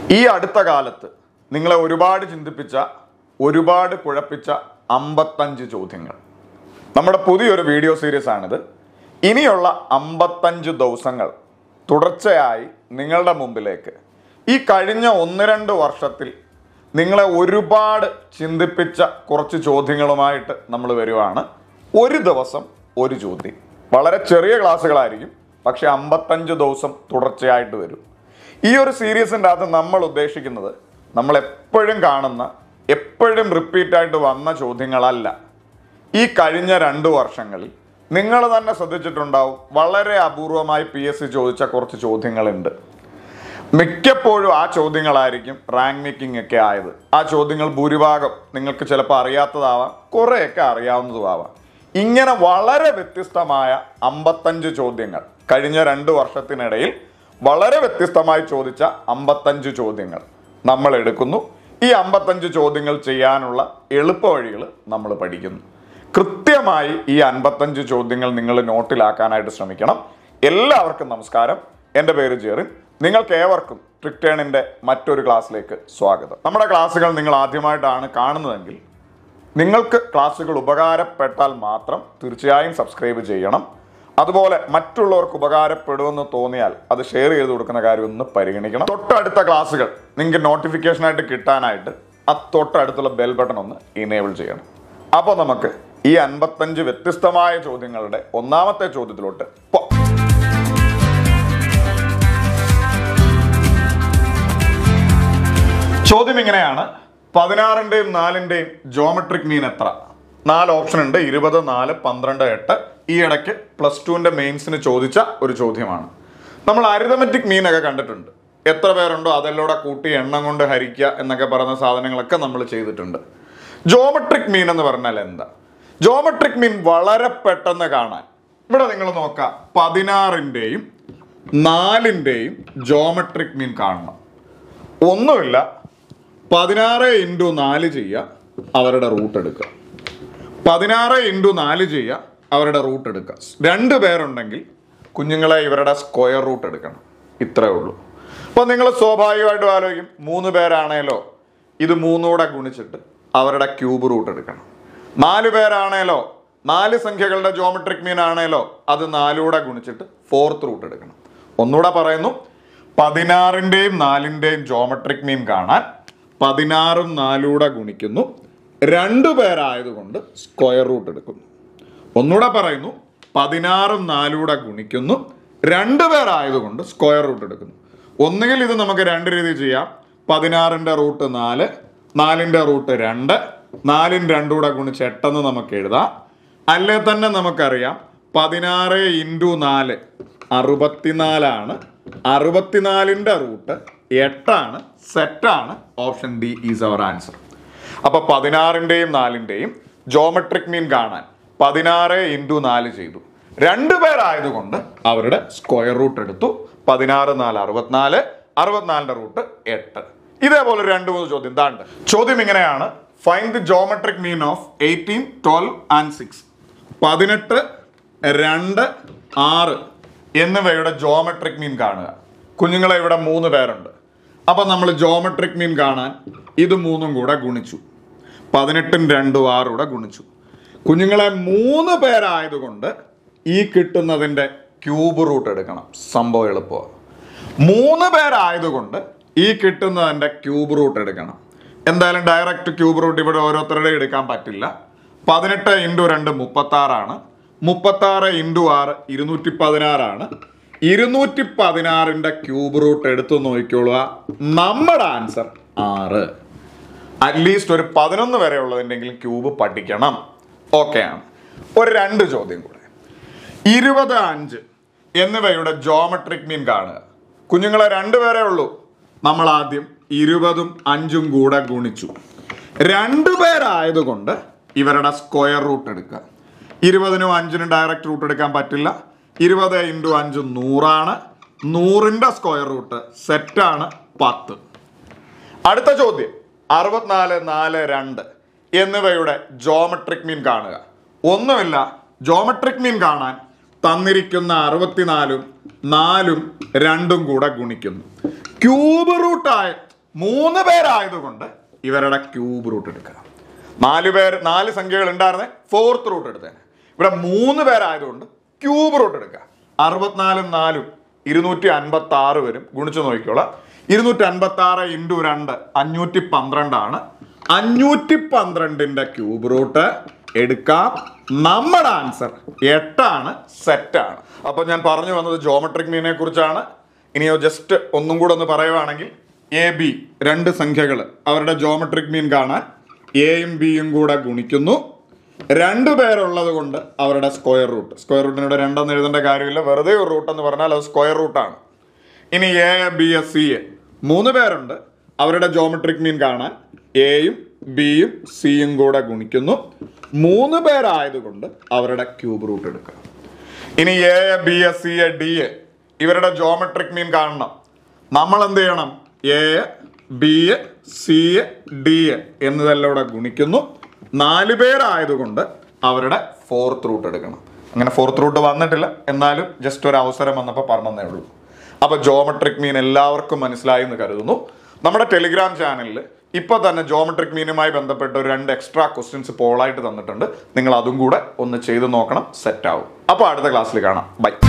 ഈ അടുത്ത കാലത്ത് നിങ്ങളെ ഒരുപാട് ചിന്തിപ്പിച്ച ഒരുപാട് കുഴപ്പിച്ച അമ്പത്തഞ്ച് ചോദ്യങ്ങൾ നമ്മുടെ പുതിയൊരു വീഡിയോ സീരീസ് ആണിത് ഇനിയുള്ള അമ്പത്തഞ്ച് ദിവസങ്ങൾ തുടർച്ചയായി നിങ്ങളുടെ മുമ്പിലേക്ക് ഈ കഴിഞ്ഞ ഒന്ന് രണ്ട് വർഷത്തിൽ നിങ്ങളെ ഒരുപാട് ചിന്തിപ്പിച്ച കുറച്ച് ചോദ്യങ്ങളുമായിട്ട് നമ്മൾ വരുവാണ് ഒരു ദിവസം ഒരു ചോദ്യം വളരെ ചെറിയ ക്ലാസ്സുകളായിരിക്കും പക്ഷെ അമ്പത്തഞ്ച് ദിവസം തുടർച്ചയായിട്ട് വരും ഈ ഒരു സീരീസിൻ്റെ അകത്ത് നമ്മൾ ഉദ്ദേശിക്കുന്നത് നമ്മൾ എപ്പോഴും കാണുന്ന എപ്പോഴും റിപ്പീറ്റായിട്ട് വന്ന ചോദ്യങ്ങളല്ല ഈ കഴിഞ്ഞ രണ്ട് വർഷങ്ങളിൽ നിങ്ങൾ തന്നെ ശ്രദ്ധിച്ചിട്ടുണ്ടാവും വളരെ അപൂർവമായി പി എസ് സി ചോദിച്ച കുറച്ച് ചോദ്യങ്ങളുണ്ട് മിക്കപ്പോഴും ആ ചോദ്യങ്ങളായിരിക്കും റാങ്ക് മേക്കിംഗ് ഒക്കെ ആയത് ആ ചോദ്യങ്ങൾ ഭൂരിഭാഗം നിങ്ങൾക്ക് ചിലപ്പോൾ അറിയാത്തതാവാം കുറേയൊക്കെ അറിയാവുന്നതുമാവാം ഇങ്ങനെ വളരെ വ്യത്യസ്തമായ അമ്പത്തഞ്ച് ചോദ്യങ്ങൾ കഴിഞ്ഞ രണ്ട് വർഷത്തിനിടയിൽ വളരെ വ്യത്യസ്തമായി ചോദിച്ച അമ്പത്തഞ്ച് ചോദ്യങ്ങൾ നമ്മൾ എടുക്കുന്നു ഈ അമ്പത്തഞ്ച് ചോദ്യങ്ങൾ ചെയ്യാനുള്ള എളുപ്പ വഴികൾ നമ്മൾ പഠിക്കുന്നു കൃത്യമായി ഈ അൻപത്തഞ്ച് ചോദ്യങ്ങൾ നിങ്ങൾ നോട്ടിലാക്കാനായിട്ട് ശ്രമിക്കണം എല്ലാവർക്കും നമസ്കാരം എൻ്റെ പേര് ജെറിൻ നിങ്ങൾക്ക് ഏവർക്കും ട്രിക്ടേണിൻ്റെ മറ്റൊരു ക്ലാസ്സിലേക്ക് സ്വാഗതം നമ്മുടെ ക്ലാസ്സുകൾ നിങ്ങൾ ആദ്യമായിട്ടാണ് കാണുന്നതെങ്കിൽ നിങ്ങൾക്ക് ക്ലാസ്സുകൾ ഉപകാരപ്പെട്ടാൽ മാത്രം തീർച്ചയായും സബ്സ്ക്രൈബ് ചെയ്യണം അതുപോലെ മറ്റുള്ളവർക്ക് ഉപകാരപ്പെടുമെന്ന് തോന്നിയാൽ അത് ഷെയർ ചെയ്ത് കൊടുക്കുന്ന കാര്യം ഒന്ന് പരിഗണിക്കണം തൊട്ടടുത്ത ക്ലാസ്സുകൾ നിങ്ങൾക്ക് നോട്ടിഫിക്കേഷനായിട്ട് കിട്ടാനായിട്ട് ആ തൊട്ടടുത്തുള്ള ബെൽ ബട്ടൺ ഒന്ന് ഇനേബിൾ ചെയ്യണം അപ്പോൾ നമുക്ക് ഈ അൻപത്തഞ്ച് വ്യത്യസ്തമായ ചോദ്യങ്ങളുടെ ഒന്നാമത്തെ ചോദ്യത്തിലോട്ട് പോ ചോദ്യം ഇങ്ങനെയാണ് പതിനാറിൻ്റെയും നാലിൻ്റെയും ജോമെട്രിക് മീൻ എത്ര നാല് ഓപ്ഷൻ ഉണ്ട് ഇരുപത് നാല് പന്ത്രണ്ട് എട്ട് ഈ ഇടയ്ക്ക് പ്ലസ് ടുവിൻ്റെ മെയിൻസിന് ചോദിച്ച ഒരു ചോദ്യമാണ് നമ്മൾ അരിതമെറ്റിക് മീനൊക്കെ കണ്ടിട്ടുണ്ട് എത്ര പേരുണ്ടോ അതെല്ലാം കൂട്ടി എണ്ണം കൊണ്ട് ഹരിക്കുക എന്നൊക്കെ പറയുന്ന സാധനങ്ങളൊക്കെ നമ്മൾ ചെയ്തിട്ടുണ്ട് ജോമെട്രിക് മീൻ എന്ന് പറഞ്ഞാൽ എന്താ ജോമെട്രിക് മീൻ വളരെ പെട്ടെന്ന് കാണാൻ ഇവിടെ നിങ്ങൾ നോക്കാം പതിനാറിൻ്റെയും നാലിൻ്റെയും ജോമെട്രിക് മീൻ കാണണം ഒന്നുമില്ല പതിനാറ് ഇൻറ്റു നാല് ചെയ്യുക അവരുടെ റൂട്ട് എടുക്കുക പതിനാറ് ഇൻറ്റു നാല് ചെയ്യുക അവരുടെ റൂട്ട് എടുക്കുക രണ്ട് പേരുണ്ടെങ്കിൽ കുഞ്ഞുങ്ങളെ ഇവരുടെ സ്ക്വയർ റൂട്ട് എടുക്കണം ഇത്രേ ഉള്ളൂ അപ്പോൾ നിങ്ങൾ സ്വാഭാവികമായിട്ടും ആലോചിക്കും മൂന്ന് പേരാണേലോ ഇത് മൂന്നൂടെ ഗുണിച്ചിട്ട് അവരുടെ ക്യൂബ് റൂട്ട് എടുക്കണം നാല് പേരാണേലോ നാല് സംഖ്യകളുടെ ജോമെട്രിക് മീൻ ആണേലോ അത് നാലൂടെ ഗുണിച്ചിട്ട് ഫോർത്ത് റൂട്ട് എടുക്കണം ഒന്നുകൂടെ പറയുന്നു പതിനാറിൻ്റെയും നാലിൻ്റെയും ജോമെട്രിക് മീൻ കാണാൻ പതിനാറും നാലൂടെ ഗുണിക്കുന്നു രണ്ടു പേരായതുകൊണ്ട് സ്ക്വയർ റൂട്ട് എടുക്കുന്നു ഒന്നുകൂടെ പറയുന്നു പതിനാറും നാലൂടെ ഗുണിക്കുന്നു രണ്ട് പേരായതുകൊണ്ട് സ്ക്വയർ റൂട്ട് എടുക്കുന്നു ഒന്നുകിൽ ഇത് നമുക്ക് രണ്ട് രീതി ചെയ്യാം പതിനാറിൻ്റെ റൂട്ട് നാല് നാലിൻ്റെ റൂട്ട് രണ്ട് നാലും രണ്ടൂടെ ഗുണിച്ച് എട്ടെന്ന് നമുക്ക് എഴുതാം അല്ലേ തന്നെ നമുക്കറിയാം പതിനാറ് ഇൻറ്റു നാല് അറുപത്തിനാലാണ് അറുപത്തിനാലിൻ്റെ റൂട്ട് എട്ടാണ് സെറ്റാണ് option D is our answer അപ്പൊ പതിനാറിൻ്റെയും നാലിൻ്റെയും ജോമെട്രിക് മീൻ കാണാൻ പതിനാറ് ഇൻറ്റു നാല് ചെയ്തു രണ്ടു പേരായതുകൊണ്ട് അവരുടെ സ്ക്വയർ റൂട്ട് എടുത്തു പതിനാറ് നാല് അറുപത്തിനാല് അറുപത്തിനാലിൻ്റെ റൂട്ട് എട്ട് ഇതേപോലെ ഒരു രണ്ട് മൂന്ന് ചോദ്യം താണ്ട് ചോദ്യം ഇങ്ങനെയാണ് find the geometric mean of eighteen twelve and six പതിനെട്ട് രണ്ട് ആറ് എന്നിവയുടെ ജോമെട്രിക് മീൻ കാണുക കുഞ്ഞുങ്ങളെ ഇവിടെ മൂന്ന് പേരുണ്ട് അപ്പം നമ്മൾ ജോമെട്രിക് മീൻ കാണാൻ ഇത് മൂന്നും കൂടെ ഗുണിച്ചു പതിനെട്ടും രണ്ടും ആറും കൂടെ ഗുണിച്ചു കുഞ്ഞുങ്ങളെ മൂന്ന് പേരായതുകൊണ്ട് ഈ കിട്ടുന്നതിൻ്റെ ക്യൂബ് റൂട്ട് എടുക്കണം സംഭവം എളുപ്പമാണ് മൂന്ന് പേരായതുകൊണ്ട് ഈ കിട്ടുന്നതിൻ്റെ ക്യൂബ് റൂട്ട് എടുക്കണം എന്തായാലും ഡയറക്റ്റ് ക്യൂബ് റൂട്ട് ഇവിടെ ഓരോരുത്തരുടെ എടുക്കാൻ പറ്റില്ല പതിനെട്ട് ഇൻറ്റു രണ്ട് മുപ്പത്താറാണ് മുപ്പത്താറ് ഇൻറ്റു ആറ് ഇരുന്നൂറ്റി പതിനാറാണ് ഇരുന്നൂറ്റി പതിനാറിൻ്റെ ക്യൂബ് റൂട്ട് എടുത്തു നോക്കിക്കൊള്ളുക നമ്മുടെ ആൻസർ ആറ് അറ്റ്ലീസ്റ്റ് ഒരു പതിനൊന്ന് വരെ ഉള്ളതിൻ്റെങ്കിലും ക്യൂബ് പഠിക്കണം ഓക്കെയാണ് ഒരു രണ്ട് ചോദ്യം കൂടെ ഇരുപത് അഞ്ച് എന്നിവയുടെ ജോമെട്രിക് മീൻ കാണുക കുഞ്ഞുങ്ങളെ രണ്ടുപേരേ ഉള്ളൂ നമ്മൾ ആദ്യം ഇരുപതും അഞ്ചും കൂടെ ഗുണിച്ചു രണ്ടു പേരായതുകൊണ്ട് ഇവരുടെ സ്ക്വയർ റൂട്ട് എടുക്കുക ഇരുപതിനും അഞ്ചിനും ഡയറക്റ്റ് റൂട്ട് എടുക്കാൻ പറ്റില്ല ഇരുപത് ഇൻറ്റു അഞ്ച് നൂറാണ് നൂറിൻ്റെ സ്ക്വയർ റൂട്ട് സെറ്റാണ് പത്ത് അടുത്ത ചോദ്യം അറുപത്തിനാല് നാല് രണ്ട് എന്നിവയുടെ ജോമെട്രിക് മീൻ കാണുക ഒന്നുമില്ല ജോമെട്രിക് മീൻ കാണാൻ തന്നിരിക്കുന്ന അറുപത്തിനാലും നാലും രണ്ടും കൂടെ ഗുണിക്കുന്നു ക്യൂബ് റൂട്ടായ മൂന്ന് പേരായതുകൊണ്ട് ഇവരുടെ ക്യൂബ് റൂട്ട് എടുക്കുക നാല് പേര് നാല് സംഖ്യകൾ ഉണ്ടായിരുന്നേ ഫോർത്ത് റൂട്ട് എടുത്തേനെ ഇവിടെ മൂന്ന് പേരായതുകൊണ്ട് ക്യൂബ് റൂട്ട് എടുക്കുക അറുപത്തിനാലും നാലും ഇരുന്നൂറ്റി അൻപത്തി ആറ് വരും ഗുണിച്ചു നോക്കിക്കോളാം ഇരുന്നൂറ്റി അൻപത്തി ആറ് ഇൻറ്റു രണ്ട് അഞ്ഞൂറ്റി പന്ത്രണ്ടാണ് അഞ്ഞൂറ്റി പന്ത്രണ്ടിന്റെ ക്യൂബ് റൂട്ട് എടുക്കാം നമ്മുടെ ആൻസർ എട്ടാണ് സെറ്റാണ് അപ്പൊ ഞാൻ പറഞ്ഞു വന്നത് ജോമെട്രിക് മീനെ കുറിച്ചാണ് ഇനിയോ ജസ്റ്റ് ഒന്നും കൂടെ ഒന്ന് പറയുവാണെങ്കിൽ എ ബി രണ്ട് സംഖ്യകൾ അവരുടെ ജോമെട്രിക് മീൻ കാണാൻ എയും ബിയും കൂടെ ഗുണിക്കുന്നു രണ്ടു പേരുള്ളത് കൊണ്ട് അവരുടെ സ്ക്വയർ റൂട്ട് സ്ക്വയർ റൂട്ടിനോട് രണ്ടെന്ന് എഴുതേണ്ട കാര്യമില്ല വെറുതെ ഒരു റൂട്ട് എന്ന് പറഞ്ഞാൽ അത് സ്ക്വയർ റൂട്ടാണ് ഇനി A B S C A മൂന്ന് പേരുണ്ട് അവരുടെ ജോമെട്രിക് മീൻ കാണാൻ എയും ബിയും സിയും കൂടെ ഗുണിക്കുന്നു മൂന്ന് പേരായതുകൊണ്ട് അവരുടെ ക്യൂബ് റൂട്ട് എടുക്കുക ഇനി A B S C A D A ഇവരുടെ ജോമെട്രിക് മീൻ കാണണം നമ്മൾ എന്ത് ചെയ്യണം എ ബി സി ഡി എന്നതെല്ലാം കൂടെ ഗുണിക്കുന്നു നാല് പേരായതുകൊണ്ട് അവരുടെ ഫോർത്ത് റൂട്ട് എടുക്കണം അങ്ങനെ ഫോർത്ത് റൂട്ട് വന്നിട്ടില്ല എന്നാലും ജസ്റ്റ് ഒരു അവസരം വന്നപ്പോൾ പറഞ്ഞതേ ഉള്ളൂ അപ്പോൾ ജോമെട്രിക് മീൻ എല്ലാവർക്കും മനസ്സിലായി എന്ന് കരുതുന്നു നമ്മുടെ ടെലിഗ്രാം ചാനലിൽ ഇപ്പോൾ തന്നെ ജോമെട്രിക് മീനുമായി ബന്ധപ്പെട്ട ഒരു രണ്ട് എക്സ്ട്രാ ക്വസ്റ്റ്യൻസ് പോളായിട്ട് തന്നിട്ടുണ്ട് നിങ്ങൾ അതും കൂടെ ഒന്ന് ചെയ്ത് നോക്കണം സെറ്റ് ആവും അപ്പോൾ അടുത്ത ക്ലാസ്സിൽ കാണാം ബൈ